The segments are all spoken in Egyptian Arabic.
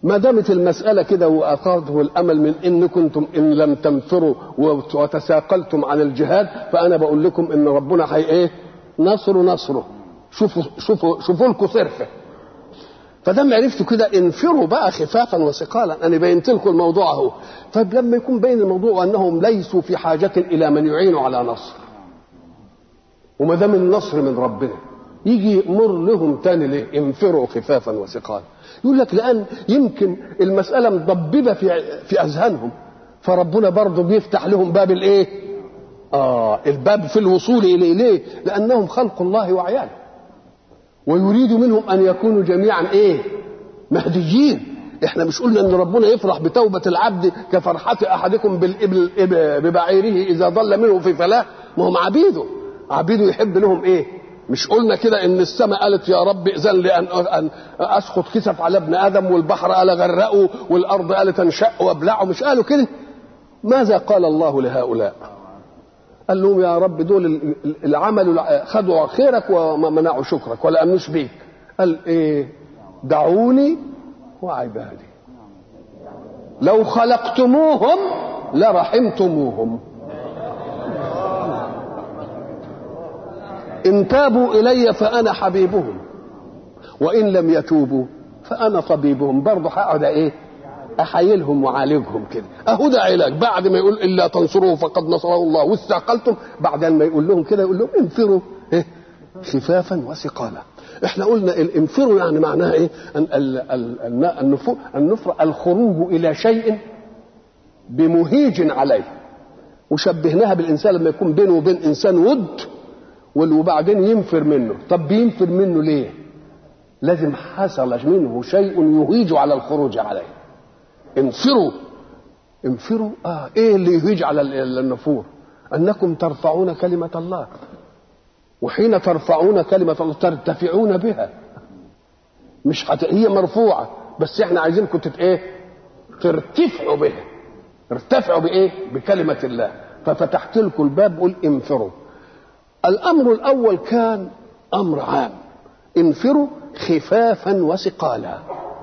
ما دامت المسألة كده وأخذه الأمل من إن كنتم إن لم تنفروا وتساقلتم عن الجهاد فأنا بقول لكم إن ربنا حي إيه؟ نصر نصره شوفوا شوفوا شوفوا لكم صرفة فدام عرفتوا كده انفروا بقى خفافا وثقالا انا بينت لكم الموضوع اهو طيب لما يكون بين الموضوع انهم ليسوا في حاجه الى من يعين على نصر وما دام النصر من ربنا يجي يامر لهم تاني ليه انفروا خفافا وثقالا يقول لك لان يمكن المساله مضببه في في اذهانهم فربنا برضه بيفتح لهم باب الايه اه الباب في الوصول اليه ليه لانهم خلق الله وعياله ويريد منهم ان يكونوا جميعا ايه مهديين احنا مش قلنا ان ربنا يفرح بتوبه العبد كفرحه احدكم بالابل ببعيره اذا ضل منه في فلاه ما هم عبيده عبيده يحب لهم ايه مش قلنا كده ان السماء قالت يا رب اذن لي ان ان اسقط كسف على ابن ادم والبحر قال غرقه والارض قالت انشق وابلعه مش قالوا كده ماذا قال الله لهؤلاء قال لهم يا رب دول العمل خدوا خيرك ومنعوا شكرك ولا امنوش بيك قال ايه دعوني وعبادي لو خلقتموهم لرحمتموهم ان تابوا الي فانا حبيبهم وان لم يتوبوا فانا طبيبهم برضه هقعد ايه احايلهم وعالجهم كده اهو ده علاج بعد ما يقول الا تنصروه فقد نصره الله واستعقلتم بعد ما يقول لهم كده يقول لهم انفروا إيه؟ خفافا وثقالا احنا قلنا الانفروا يعني معناها ايه النفور النفر الخروج الى شيء بمهيج عليه وشبهناها بالانسان لما يكون بينه وبين انسان ود وبعدين ينفر منه طب بينفر منه ليه لازم حصل منه شيء يهيج على الخروج عليه انفروا انفروا اه ايه اللي يهيج على النفور انكم ترفعون كلمه الله وحين ترفعون كلمه الله ترتفعون بها مش حت... هي مرفوعه بس احنا عايزينكم تت ايه ترتفعوا بها ارتفعوا بايه بكلمه الله ففتحت لكم الباب قل انفروا الامر الاول كان امر عام انفروا خفافا وثقالا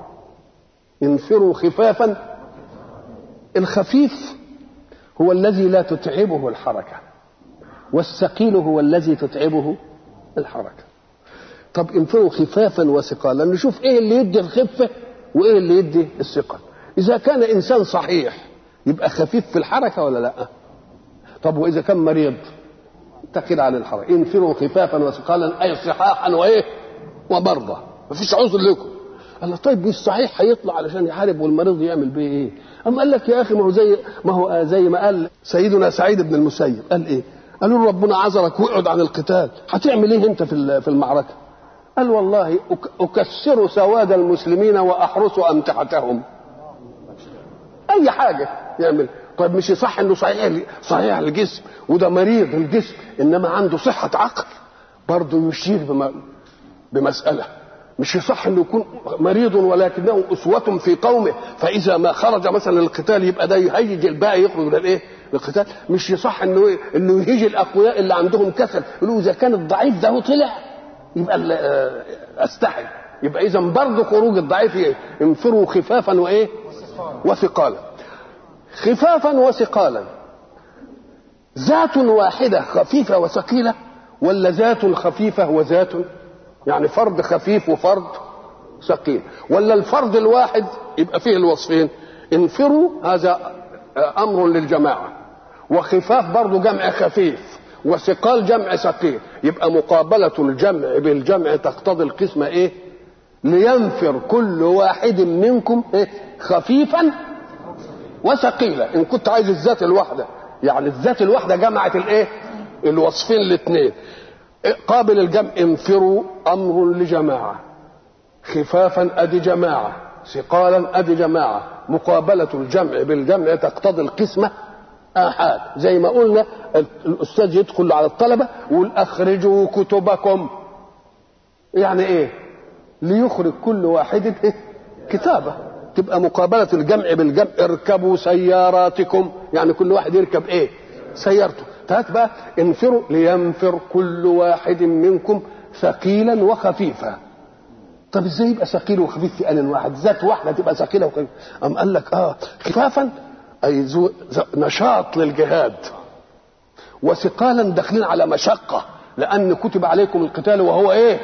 انفروا خفافا الخفيف هو الذي لا تتعبه الحركة والثقيل هو الذي تتعبه الحركة طب انفروا خفافا وثقالا نشوف ايه اللي يدي الخفة وايه اللي يدي الثقل اذا كان انسان صحيح يبقى خفيف في الحركة ولا لا طب واذا كان مريض تقل على الحركة انفروا خفافا وثقالا اي صحاحا وايه ومرضى مفيش عذر لكم قال له طيب مش صحيح هيطلع علشان يحارب والمريض يعمل بيه ايه؟ اما قال لك يا اخي ما هو زي ما هو زي ما قال سيدنا سعيد بن المسيب قال ايه؟ قالوا له ربنا عذرك واقعد عن القتال هتعمل ايه انت في في المعركه؟ قال والله اكسر سواد المسلمين واحرس امتعتهم. اي حاجه يعمل طيب مش صح انه صحيح صحيح الجسم وده مريض الجسم انما عنده صحه عقل برضه يشير بمساله مش يصح انه يكون مريض ولكنه اسوة في قومه فاذا ما خرج مثلا للقتال يبقى ده يهيج الباقي يخرج للايه؟ للقتال مش يصح انه إيه؟ انه يهيج الاقوياء اللي عندهم كسل يقولوا اذا كان الضعيف ده طلع يبقى استحي يبقى اذا برضه خروج الضعيف ايه؟ انفروا خفافا وايه؟ وثقالا خفافا وثقالا ذات واحده خفيفه وثقيله ولا ذات خفيفه وذات يعني فرد خفيف وفرد ثقيل ولا الفرد الواحد يبقى فيه الوصفين انفروا هذا امر للجماعه وخفاف برضه جمع خفيف وثقال جمع ثقيل يبقى مقابله الجمع بالجمع تقتضي القسمه ايه لينفر كل واحد منكم إيه؟ خفيفا وثقيلا ان كنت عايز الذات الواحده يعني الذات الواحده جمعت الايه الوصفين الاثنين قابل الجمع انفروا امر لجماعه خفافا ادي جماعه ثقالا ادي جماعه مقابله الجمع بالجمع تقتضي القسمه احاد زي ما قلنا الاستاذ يدخل على الطلبه ويقول اخرجوا كتبكم يعني ايه ليخرج كل واحد إيه؟ كتابه تبقى مقابله الجمع بالجمع اركبوا سياراتكم يعني كل واحد يركب ايه سيارته هات بقى انفروا لينفر كل واحد منكم ثقيلا وخفيفا طب ازاي يبقى ثقيل وخفيف في ان واحد ذات واحده تبقى ثقيله وخفيفه ام قال لك اه خفافا اي ذو نشاط للجهاد وثقالا داخلين على مشقه لان كتب عليكم القتال وهو ايه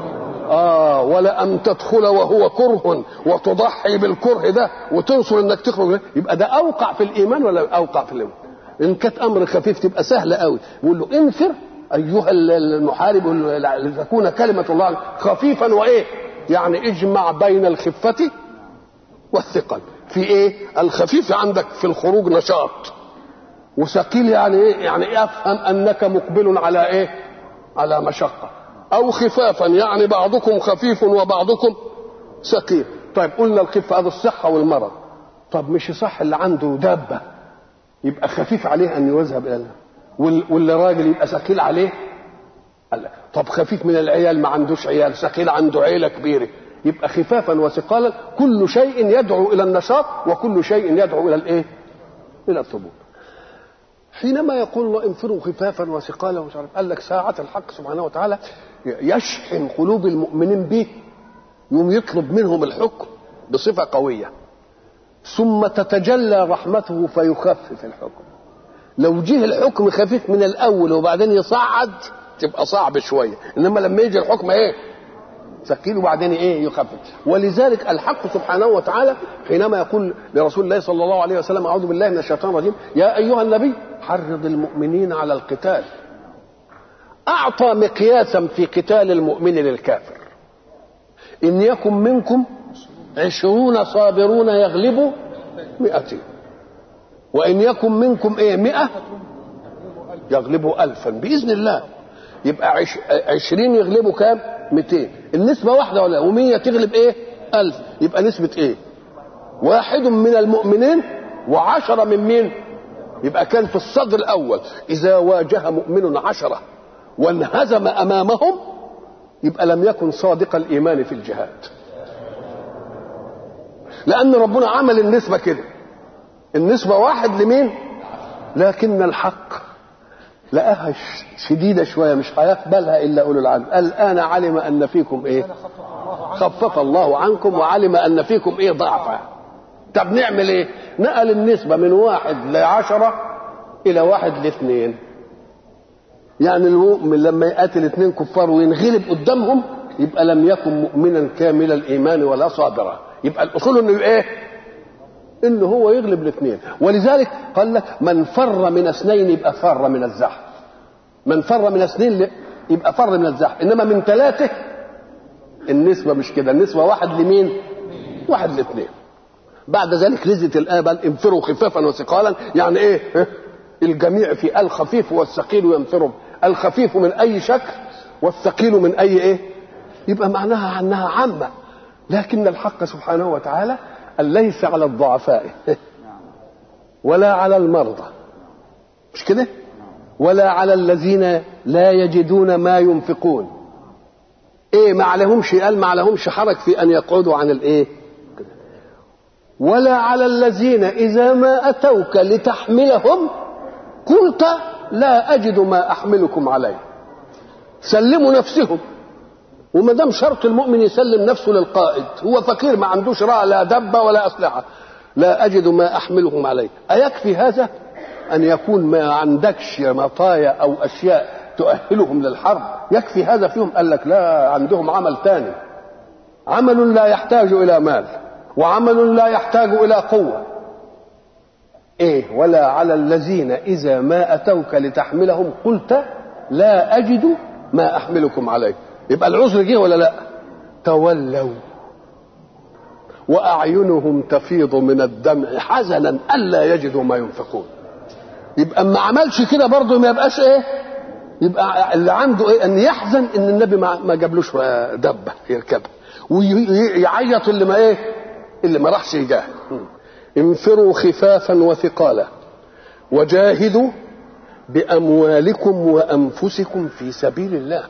اه ولا ان تدخل وهو كره وتضحي بالكره ده وتنصر انك تخرج يبقى ده اوقع في الايمان ولا اوقع في الايمان ان كانت امر خفيف تبقى سهله قوي يقول له انفر ايها المحارب لتكون كلمه الله خفيفا وايه يعني اجمع بين الخفه والثقل في ايه الخفيف عندك في الخروج نشاط وثقيل يعني ايه يعني افهم انك مقبل على ايه على مشقه او خفافا يعني بعضكم خفيف وبعضكم ثقيل طيب قلنا الخفه هذا الصحه والمرض طب مش صح اللي عنده دابه يبقى خفيف عليه ان يذهب الى واللي راجل يبقى ثقيل عليه قال طب خفيف من العيال ما عندوش عيال ثقيل عنده عيله كبيره يبقى خفافا وثقالا كل شيء يدعو الى النشاط وكل شيء يدعو الى الايه الى الثبوت حينما يقول الله انفروا خفافا وثقالا ومش عارف قال لك ساعة الحق سبحانه وتعالى يشحن قلوب المؤمنين به يوم يطلب منهم الحكم بصفة قوية ثم تتجلى رحمته فيخفف الحكم لو جه الحكم خفيف من الأول وبعدين يصعد تبقى صعب شوية إنما لما يجي الحكم إيه ثقيل وبعدين ايه يخفف ولذلك الحق سبحانه وتعالى حينما يقول لرسول الله صلى الله عليه وسلم اعوذ بالله من الشيطان الرجيم يا ايها النبي حرض المؤمنين على القتال اعطى مقياسا في قتال المؤمن للكافر ان يكن منكم عشرون صابرون يغلبوا مئتين وان يكن منكم ايه مئة يغلبوا الفا باذن الله يبقى عش... عشرين يغلبوا كام 200 النسبة واحدة ولا ومية تغلب ايه ألف يبقى نسبة ايه واحد من المؤمنين وعشرة من مين يبقى كان في الصدر الأول إذا واجه مؤمن عشرة وانهزم أمامهم يبقى لم يكن صادق الإيمان في الجهاد لأن ربنا عمل النسبة كده النسبة واحد لمين لكن الحق لقاها شديدة شوية مش هيقبلها إلا أولو العزم الآن علم أن فيكم إيه خفف الله عنكم وعلم أن فيكم إيه ضعفا طب نعمل إيه نقل النسبة من واحد لعشرة إلى واحد لاثنين يعني المؤمن لما يقاتل اثنين كفار وينغلب قدامهم يبقى لم يكن مؤمنا كامل الإيمان ولا صابرا يبقى الأصول إنه إيه انه هو يغلب الاثنين ولذلك قال لك من فر من اثنين يبقى فر من الزحف من فر من اثنين يبقى فر من الزحف انما من ثلاثه النسبه مش كده النسبه واحد لمين واحد لاثنين بعد ذلك نزلت الايه بل انفروا خفافا وثقالا يعني ايه الجميع في الخفيف والثقيل ينفروا الخفيف من اي شكل والثقيل من اي ايه يبقى معناها انها عامه لكن الحق سبحانه وتعالى ليس على الضعفاء ولا على المرضى مش كده ولا على الذين لا يجدون ما ينفقون ايه ما عليهمش قال ما عليهمش حرج في ان يقعدوا عن الايه ولا على الذين اذا ما اتوك لتحملهم قلت لا اجد ما احملكم عليه سلموا نفسهم وما دام شرط المؤمن يسلم نفسه للقائد هو فقير ما عندوش رأى لا دبه ولا اسلحه لا اجد ما احملهم عليه ايكفي هذا ان يكون ما عندكش مطايا او اشياء تؤهلهم للحرب يكفي هذا فيهم قال لك لا عندهم عمل ثاني عمل لا يحتاج الى مال وعمل لا يحتاج الى قوه ايه ولا على الذين اذا ما اتوك لتحملهم قلت لا اجد ما احملكم عليه يبقى العذر جه ولا لا تولوا واعينهم تفيض من الدمع حزنا الا يجدوا ما ينفقون يبقى ما عملش كده برضه ما يبقاش ايه يبقى اللي عنده ايه ان يحزن ان النبي ما جابلوش دبه يركبها ويعيط اللي ما ايه اللي ما راحش يجاهد انفروا خفافا وثقالا وجاهدوا باموالكم وانفسكم في سبيل الله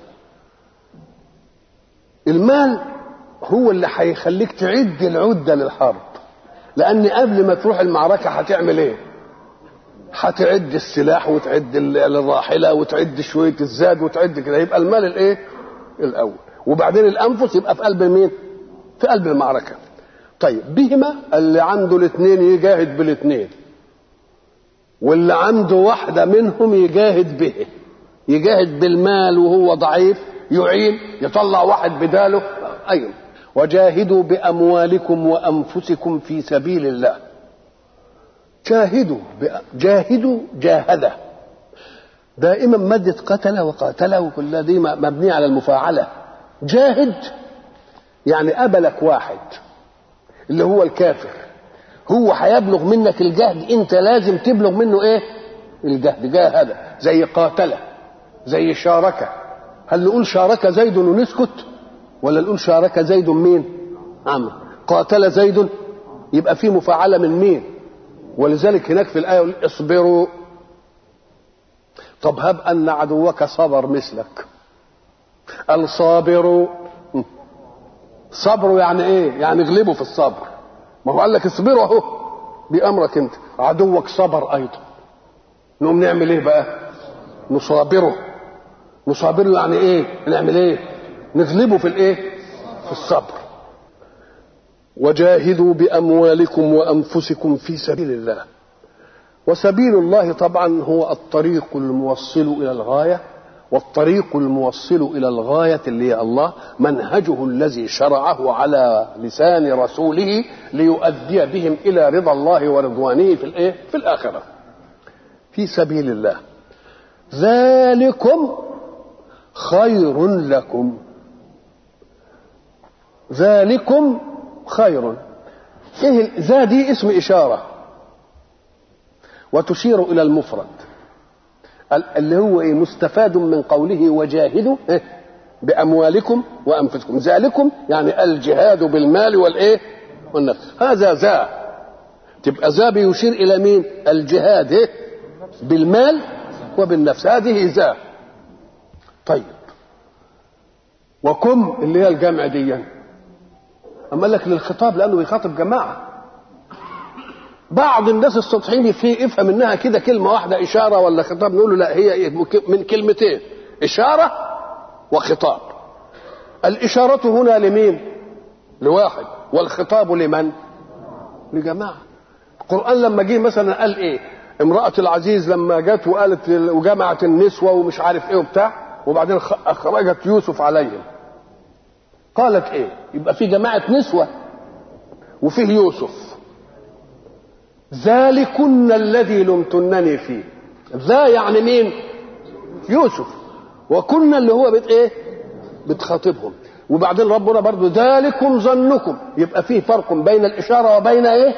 المال هو اللي هيخليك تعد العده للحرب لان قبل ما تروح المعركه هتعمل ايه هتعد السلاح وتعد الراحله وتعد شويه الزاد وتعد كده يبقى المال الايه الاول وبعدين الانفس يبقى في قلب مين في قلب المعركة طيب بهما اللي عنده الاثنين يجاهد بالاثنين واللي عنده واحدة منهم يجاهد به يجاهد بالمال وهو ضعيف يعين يطلع واحد بداله أيوة وجاهدوا بأموالكم وأنفسكم في سبيل الله جاهدوا جاهدوا جاهد دائما مادة قتل وقاتل وكل دي مبنية على المفاعلة جاهد يعني قبلك واحد اللي هو الكافر هو هيبلغ منك الجهد انت لازم تبلغ منه ايه الجهد جاهد زي قاتله زي شارك هل نقول شارك زيد ونسكت ولا نقول شارك زيد مين عمرو قاتل زيد يبقى في مفاعله من مين ولذلك هناك في الايه يقول اصبروا طب هب ان عدوك صبر مثلك الصابر صبروا يعني ايه يعني اغلبوا في الصبر ما هو قال لك اصبروا اهو بامرك انت عدوك صبر ايضا نقوم نعمل ايه بقى نصابره نصابره يعني ايه نعمل ايه نغلبه في الايه في الصبر وجاهدوا باموالكم وانفسكم في سبيل الله وسبيل الله طبعا هو الطريق الموصل الى الغايه والطريق الموصل الى الغايه اللي هي الله منهجه الذي شرعه على لسان رسوله ليؤدي بهم الى رضا الله ورضوانه في الايه في الاخره في سبيل الله ذلكم خير لكم ذلكم خير ايه ذا دي اسم اشاره وتشير الى المفرد اللي هو ايه مستفاد من قوله وجاهدوا إيه؟ باموالكم وانفسكم ذلكم يعني الجهاد بالمال والايه والنفس هذا ذا تبقى ذا بيشير الى مين الجهاد إيه؟ بالمال وبالنفس هذه ذا طيب وكم اللي هي الجمع دي اما لك للخطاب لانه بيخاطب جماعه بعض الناس السطحيين في يفهم انها كده كلمه واحده اشاره ولا خطاب نقول له لا هي من كلمتين اشاره وخطاب الاشاره هنا لمين لواحد والخطاب لمن لجماعه القران لما جه مثلا قال ايه امراه العزيز لما جت وقالت وجمعت النسوه ومش عارف ايه وبتاع وبعدين اخرجت يوسف عليهم قالت ايه يبقى في جماعه نسوه وفيه يوسف ذلكن الذي لمتنني فيه ذا يعني مين يوسف وكنا اللي هو بت ايه بتخاطبهم وبعدين ربنا برضو ذلكم ظنكم يبقى فيه فرق بين الإشارة وبين ايه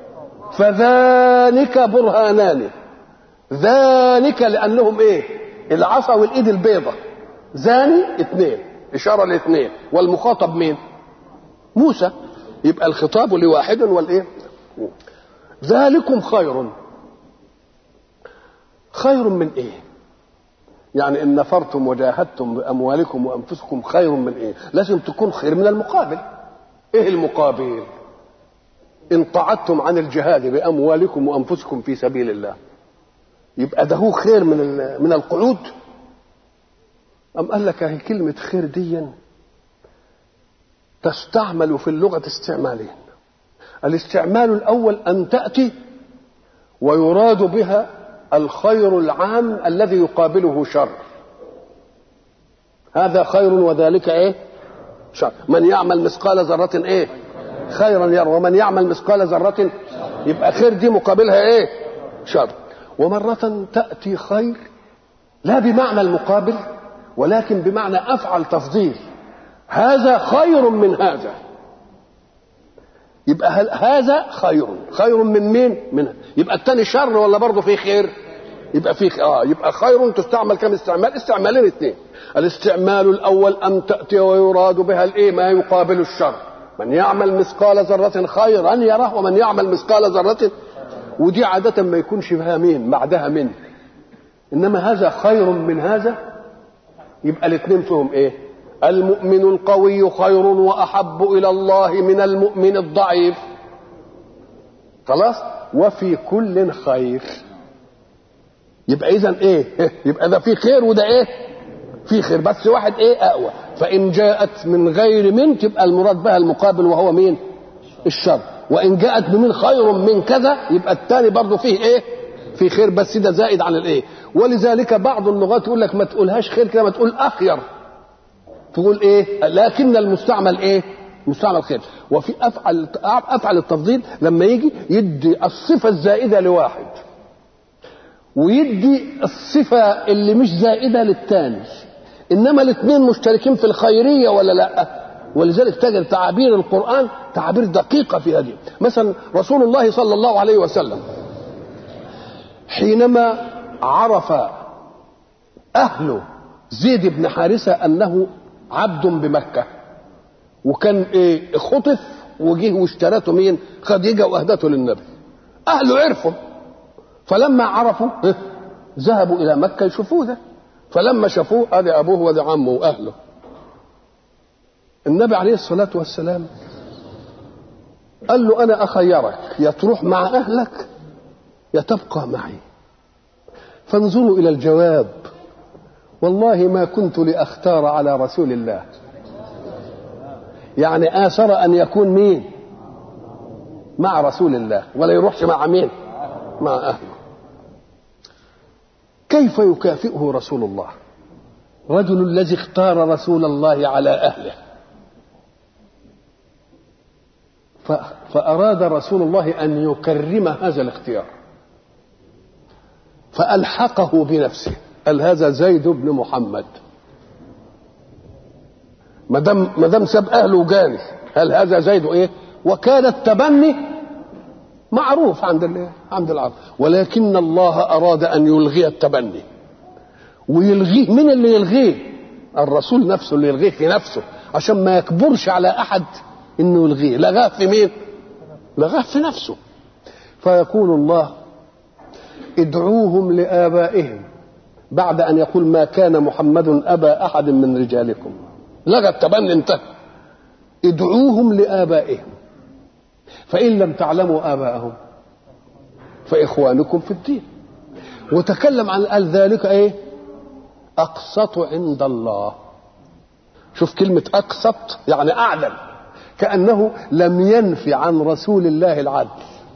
فذلك برهانان ذلك لأنهم ايه العصا والإيد البيضة ذاني اثنين إشارة لاثنين والمخاطب مين موسى يبقى الخطاب لواحد والايه ذلكم خير خير من ايه يعني ان نفرتم وجاهدتم باموالكم وانفسكم خير من ايه لازم تكون خير من المقابل ايه المقابل ان قعدتم عن الجهاد باموالكم وانفسكم في سبيل الله يبقى ده هو خير من من القعود ام قال لك هي كلمه خير دي تستعمل في اللغه استعمالين الاستعمال الاول ان تاتي ويراد بها الخير العام الذي يقابله شر هذا خير وذلك ايه شر من يعمل مثقال ذرة ايه خيرا يرى ومن يعمل مثقال ذرة يبقى خير دي مقابلها ايه شر ومرة تأتي خير لا بمعنى المقابل ولكن بمعنى أفعل تفضيل هذا خير من هذا يبقى هذا خير خير من مين منها يبقى الثاني شر ولا برضه فيه خير يبقى فيه اه يبقى خير تستعمل كم استعمال استعمالين اثنين الاستعمال الاول ان تاتي ويراد بها الايه ما يقابل الشر من يعمل مثقال ذرة خيرا يره ومن يعمل مثقال ذرة ودي عادة ما يكونش فيها مين بعدها من انما هذا خير من هذا يبقى الاثنين فيهم ايه المؤمن القوي خير واحب الى الله من المؤمن الضعيف خلاص وفي كل خير يبقى اذا ايه يبقى ده في خير وده ايه في خير بس واحد ايه اقوى فان جاءت من غير من تبقى المراد بها المقابل وهو مين الشر وان جاءت بمن خير من كذا يبقى الثاني برضه فيه ايه في خير بس ده زائد عن الايه ولذلك بعض اللغات يقول لك ما تقولهاش خير كده ما تقول اخير تقول ايه لكن المستعمل ايه مستعمل خير وفي افعل افعل التفضيل لما يجي يدي الصفه الزائده لواحد ويدي الصفه اللي مش زائده للثاني انما الاثنين مشتركين في الخيريه ولا لا ولذلك تجد تعابير القران تعابير دقيقه في هذه مثلا رسول الله صلى الله عليه وسلم حينما عرف اهل زيد بن حارثه انه عبد بمكه وكان ايه خطف وجه واشترته مين خديجه واهدته للنبي اهله عرفوا فلما عرفوا إيه؟ ذهبوا الى مكه يشوفوه ده فلما شافوه ادي ابوه وادي عمه واهله النبي عليه الصلاه والسلام قال له انا اخيرك يا تروح مع اهلك يا تبقى معي فانظروا الى الجواب والله ما كنت لاختار على رسول الله يعني آثر أن يكون مين مع رسول الله ولا يروحش مع مين مع أهله كيف يكافئه رسول الله رجل الذي اختار رسول الله على أهله فأراد رسول الله أن يكرم هذا الاختيار فألحقه بنفسه قال هذا زيد بن محمد ما دام ما دام ساب اهله وجاني هل هذا زيد ايه؟ وكان التبني معروف عند الايه؟ عند العرب ولكن الله اراد ان يلغي التبني ويلغيه من اللي يلغيه؟ الرسول نفسه اللي يلغيه في نفسه عشان ما يكبرش على احد انه يلغيه لغاه في مين؟ لغاه في نفسه فيقول الله ادعوهم لآبائهم بعد أن يقول ما كان محمد أبا أحد من رجالكم لغى التبني انتهى ادعوهم لآبائهم فإن لم تعلموا آباءهم فإخوانكم في الدين وتكلم عن قال ذلك إيه أقسط عند الله شوف كلمة أقسط يعني أعدل كأنه لم ينفي عن رسول الله العدل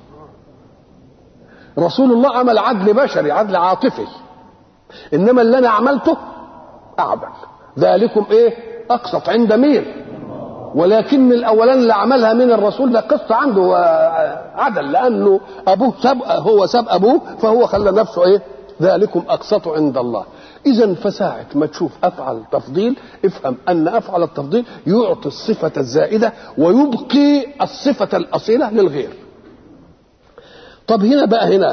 رسول الله عمل عدل بشري عدل عاطفي انما اللي انا عملته اعدل ذلكم ايه اقسط عند مين ولكن الاولان اللي عملها من الرسول ده قصه عنده عدل لانه ابوه ساب هو ساب ابوه فهو خلى نفسه ايه ذلكم اقسط عند الله اذا فساعة ما تشوف افعل تفضيل افهم ان افعل التفضيل يعطي الصفه الزائده ويبقي الصفه الاصيله للغير طب هنا بقى هنا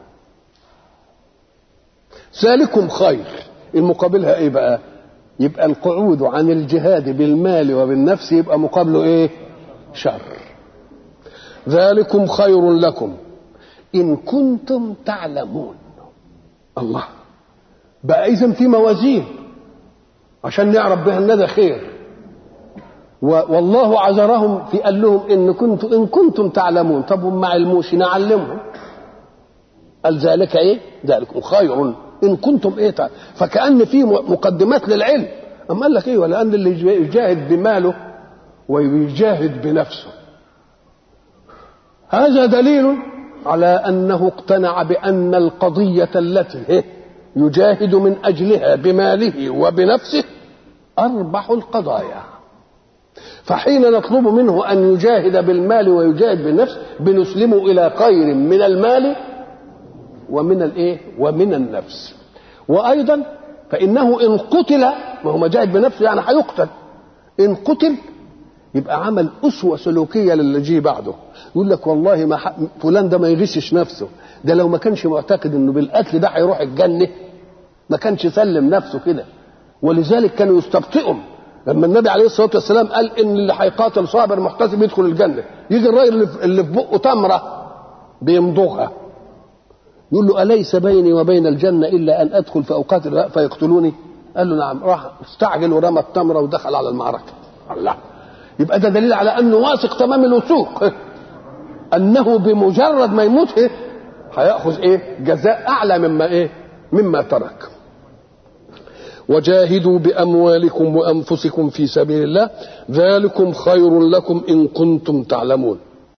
ذلكم خير المقابلها ايه بقى يبقى القعود عن الجهاد بالمال وبالنفس يبقى مقابله ايه شر ذلكم خير لكم ان كنتم تعلمون الله بقى اذا في موازين عشان نعرف بها ان ده خير والله عذرهم في قال لهم ان كنتم ان كنتم تعلمون طب هم ما علموش نعلمهم قال ذلك ايه ذلك خير ان كنتم ايه تعلم. فكان في مقدمات للعلم اما قال لك ايه ولان اللي يجاهد بماله ويجاهد بنفسه هذا دليل على انه اقتنع بان القضيه التي يجاهد من اجلها بماله وبنفسه اربح القضايا فحين نطلب منه ان يجاهد بالمال ويجاهد بالنفس بنسلمه الى خير من المال ومن الايه ومن النفس وايضا فانه ان قتل ما هو مجاهد بنفسه يعني هيقتل ان قتل يبقى عمل اسوه سلوكيه للي جه بعده يقول لك والله ما ح... فلان ده ما يغشش نفسه ده لو ما كانش معتقد انه بالقتل ده هيروح الجنه ما كانش سلم نفسه كده ولذلك كانوا يستبطئهم لما النبي عليه الصلاه والسلام قال ان اللي هيقاتل صابر محتسب يدخل الجنه يجي الراجل اللي في بقه تمره بيمضغها يقول له اليس بيني وبين الجنه الا ان ادخل فاقاتل فيقتلوني قال له نعم راح استعجل ورمى التمره ودخل على المعركه الله يبقى ده دليل على انه واثق تمام الوثوق انه بمجرد ما يموت ايه هياخذ ايه جزاء اعلى مما ايه مما ترك وجاهدوا باموالكم وانفسكم في سبيل الله ذلكم خير لكم ان كنتم تعلمون